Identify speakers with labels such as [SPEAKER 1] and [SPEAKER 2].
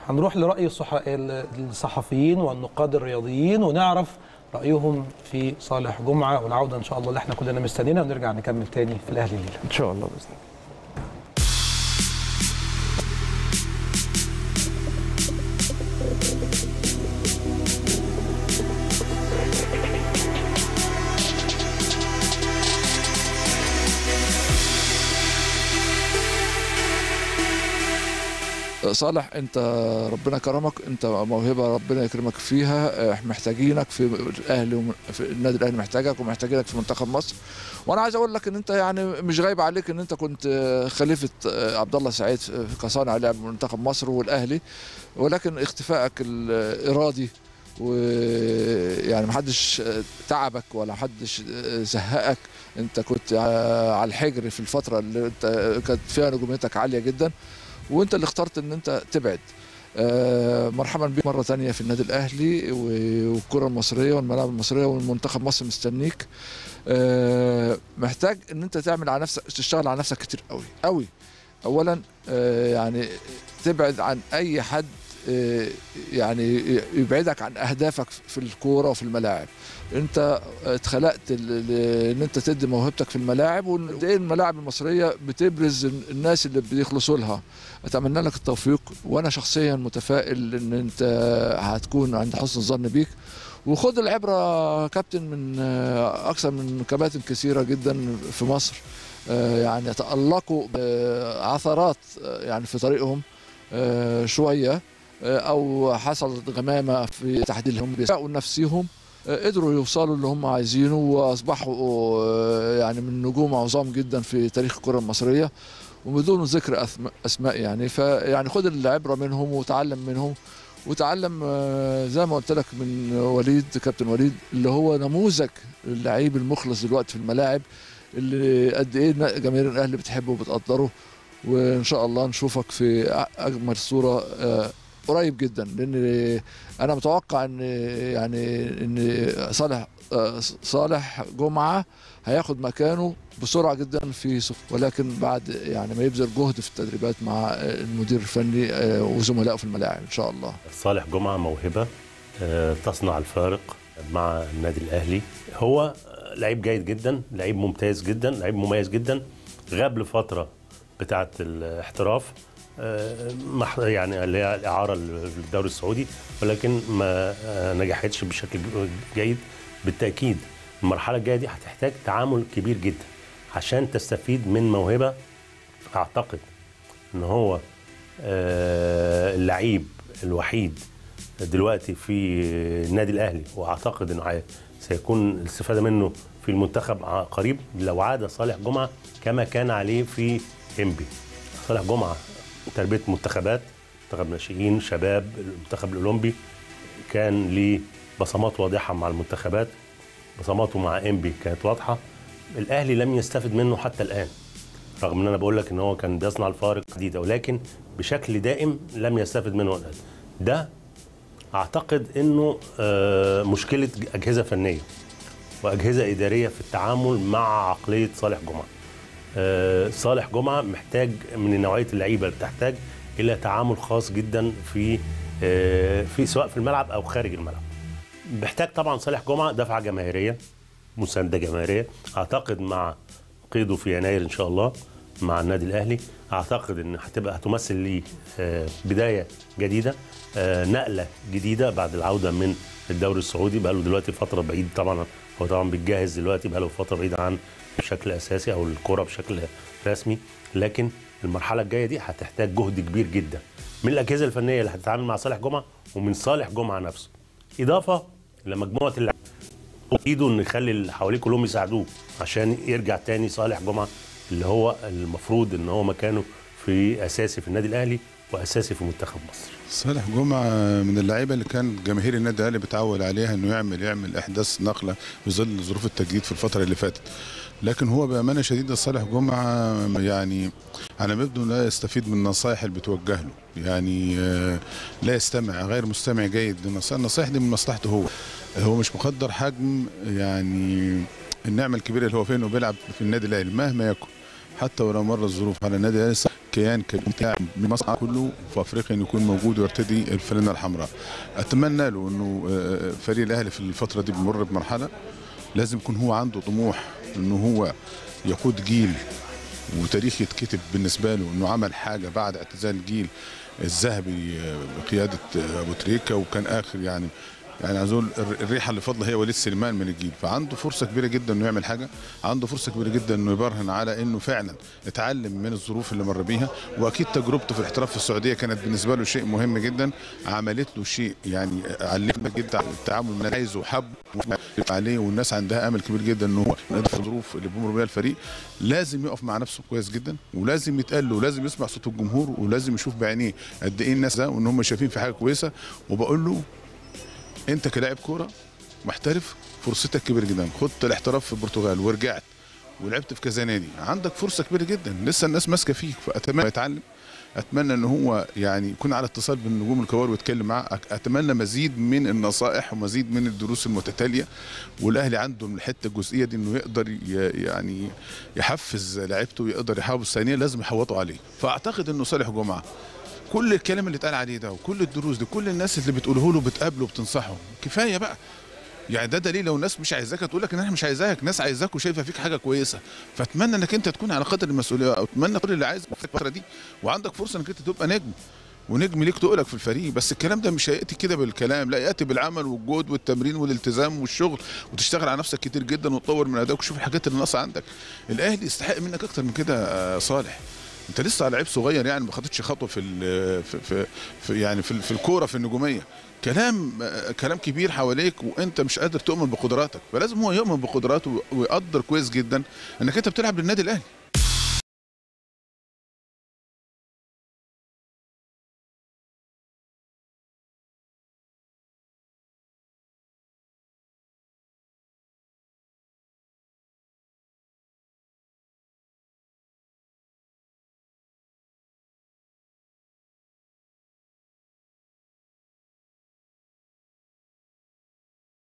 [SPEAKER 1] هنروح لراي الصح... الصحفيين والنقاد الرياضيين ونعرف رايهم في صالح جمعه والعوده ان شاء الله اللي احنا كلنا مستنيينها ونرجع نكمل تاني في الاهلي الليله
[SPEAKER 2] ان شاء الله باذن الله
[SPEAKER 3] صالح انت ربنا كرمك انت موهبه ربنا يكرمك فيها اه، محتاجينك في الاهلي وم- في النادي الاهلي محتاجك ومحتاجينك في منتخب مصر وانا عايز اقول لك ان انت يعني مش غايب عليك ان انت كنت اه، خليفه اه، عبد الله سعيد في كصانع لعب منتخب مصر والاهلي ولكن اختفائك الارادي ويعني محدش اه، تعبك ولا محدش اه، زهقك انت كنت اه، على الحجر في الفتره اللي انت كانت فيها نجوميتك عاليه جدا وانت اللي اخترت ان انت تبعد آه، مرحبا بك مره تانية في النادي الاهلي و- والكره المصريه والملاعب المصريه والمنتخب مصر مستنيك آه، محتاج ان انت تعمل على نفسك تشتغل على نفسك كتير قوي قوي اولا آه، يعني تبعد عن اي حد آه، يعني يبعدك عن اهدافك في الكوره وفي الملاعب انت اتخلقت ل- ل- ان انت تدي موهبتك في الملاعب وقد ايه الملاعب المصريه بتبرز الناس اللي بيخلصوا لها اتمنى لك التوفيق وانا شخصيا متفائل ان انت هتكون عند حسن الظن بيك وخد العبره كابتن من آه، اكثر من كباتن كثيره جدا في مصر آه، يعني تالقوا بعثرات آه، يعني في طريقهم آه، شويه آه، او حصلت غمامه في تحديدهم بيساءوا نفسهم آه، قدروا يوصلوا اللي هم عايزينه واصبحوا آه، يعني من نجوم عظام جدا في تاريخ الكره المصريه وبدون ذكر أثم- اسماء يعني فيعني خد العبره منهم وتعلم منهم وتعلم آه، زي ما قلت لك من وليد كابتن وليد اللي هو نموذج اللعيب المخلص دلوقتي في الملاعب اللي قد ايه جماهير الاهلي بتحبه وبتقدره وان شاء الله نشوفك في أ- اجمل صوره آه، قريب جدا لان انا متوقع ان يعني ان صالح آه، صالح جمعه هياخد مكانه بسرعه جدا في سوق ولكن بعد يعني ما يبذل جهد في التدريبات مع المدير الفني آه، وزملائه في الملاعب ان شاء الله
[SPEAKER 4] صالح جمعة موهبة آه، تصنع الفارق مع النادي الأهلي هو لعيب جيد جدا لعيب ممتاز جدا لعيب مميز جدا غاب لفترة بتاعة الاحتراف آه، مح- يعني اللي هي الإعارة للدوري السعودي ولكن ما آه، نجحتش بشكل جيد بالتأكيد المرحلة الجاية دي هتحتاج تعامل كبير جدا عشان تستفيد من موهبة أعتقد إن هو آه، اللعيب الوحيد دلوقتي في النادي الاهلي واعتقد انه هي- سيكون الاستفاده منه في المنتخب ع- قريب لو عاد صالح جمعه كما كان عليه في انبي صالح جمعه تربيه منتخبات منتخب ناشئين شباب المنتخب الاولمبي كان ليه بصمات واضحه مع المنتخبات بصماته مع انبي كانت واضحه الاهلي لم يستفد منه حتى الان رغم ان انا بقول لك ان هو كان بيصنع الفارق جديده ولكن بشكل دائم لم يستفد منه الان ده اعتقد انه آه، مشكله اجهزه فنيه واجهزه اداريه في التعامل مع عقليه صالح جمعه آه، صالح جمعه محتاج من نوعيه اللعيبه اللي بتحتاج الى تعامل خاص جدا في آه، في سواء في الملعب او خارج الملعب محتاج طبعا صالح جمعه دفعه جماهيريه مسانده جماهيريه اعتقد مع قيده في يناير ان شاء الله مع النادي الاهلي اعتقد ان هتبقى هتمثل لي آه، بدايه جديده آه، نقله جديده بعد العوده من الدوري السعودي بقى له دلوقتي فتره بعيد طبعا هو طبعا بيتجهز دلوقتي بقى له فتره بعيده عن بشكل اساسي او الكره بشكل رسمي لكن المرحله الجايه دي هتحتاج جهد كبير جدا من الاجهزه الفنيه اللي هتتعامل مع صالح جمعه ومن صالح جمعه نفسه اضافه لمجموعه اللعيبه ايده ان يخلي اللي حواليه كلهم يساعدوه عشان يرجع تاني صالح جمعه اللي هو المفروض ان هو مكانه في اساسي في النادي الاهلي واساسي في منتخب مصر
[SPEAKER 5] صالح جمعة من اللعيبة اللي كان جماهير النادي الأهلي بتعول عليها إنه يعمل يعمل إحداث نقلة في ظل ظروف التجديد في الفترة اللي فاتت. لكن هو بأمانة شديدة صالح جمعة يعني على ما يبدو لا يستفيد من النصائح اللي بتوجه له، يعني آه، لا يستمع غير مستمع جيد للنصائح، النصائح دي من مصلحته هو. هو مش مقدر حجم يعني النعمة الكبيرة اللي هو فيه إنه بيلعب في النادي الأهلي مهما يكن. حتى ولو مر الظروف على النادي الاهلي كيان كبير من مصر كله في افريقيا انه يكون موجود ويرتدي الفانله الحمراء اتمنى له انه آه، فريق الاهلي في الفتره دي بيمر بمرحله لازم يكون هو عنده طموح انه هو يقود جيل وتاريخ يتكتب بالنسبه له انه عمل حاجه بعد اعتزال الجيل الذهبي آه، بقياده آه، ابو تريكه وكان اخر يعني يعني عايز اقول الر- الريحه اللي فاضله هي وليد سليمان من الجيل فعنده فرصه كبيره جدا انه يعمل حاجه عنده فرصه كبيره جدا انه يبرهن على انه فعلا اتعلم من الظروف اللي مر بيها واكيد تجربته في الاحتراف في السعوديه كانت بالنسبه له شيء مهم جدا عملت له شيء يعني علمنا جدا على التعامل من عايزه وحب عليه والناس عندها امل كبير جدا ان هو يقدر في الظروف اللي بيمر بيها الفريق لازم يقف مع نفسه كويس جدا ولازم يتقال له ولازم يسمع صوت الجمهور ولازم يشوف بعينيه قد ايه الناس ده وان هم شايفين في حاجه كويسه وبقول له انت كلاعب كوره محترف فرصتك كبيره جدا خدت الاحتراف في البرتغال ورجعت ولعبت في كذا نادي عندك فرصه كبيره جدا لسه الناس ماسكه فيك فاتمنى يتعلم اتمنى ان هو يعني يكون على اتصال بالنجوم الكبار ويتكلم معاه أك- اتمنى مزيد من النصائح ومزيد من الدروس المتتاليه والاهلي عنده من الحته الجزئيه دي انه يقدر ي- يعني يحفز لعيبته ويقدر يحافظ ثانيه لازم يحوطوا عليه فاعتقد انه صالح جمعه كل الكلام اللي اتقال عليه ده وكل الدروس دي كل الناس اللي بتقوله له بتقابله وبتنصحه كفايه بقى يعني ده دليل لو الناس مش عايزاك تقول لك ان احنا مش عايزاك ناس عايزاك وشايفه فيك حاجه كويسه فاتمنى انك انت تكون على قدر المسؤوليه او اتمنى كل اللي عايز في الفتره دي وعندك فرصه انك انت تبقى نجم ونجم ليك تقلك في الفريق بس الكلام ده مش هياتي كده بالكلام لا ياتي بالعمل والجهد والتمرين والالتزام والشغل وتشتغل على نفسك كتير جدا وتطور من ادائك وتشوف الحاجات اللي ناقصه عندك الاهلي يستحق منك اكتر من كده يا صالح انت لسه لعيب صغير يعني ما خدتش خطوه في ال- في, في, في يعني في, في الكوره في النجوميه كلام آه، كلام كبير حواليك وانت مش قادر تؤمن بقدراتك فلازم هو يؤمن بقدراته ويقدر كويس جدا انك انت بتلعب للنادي الاهلي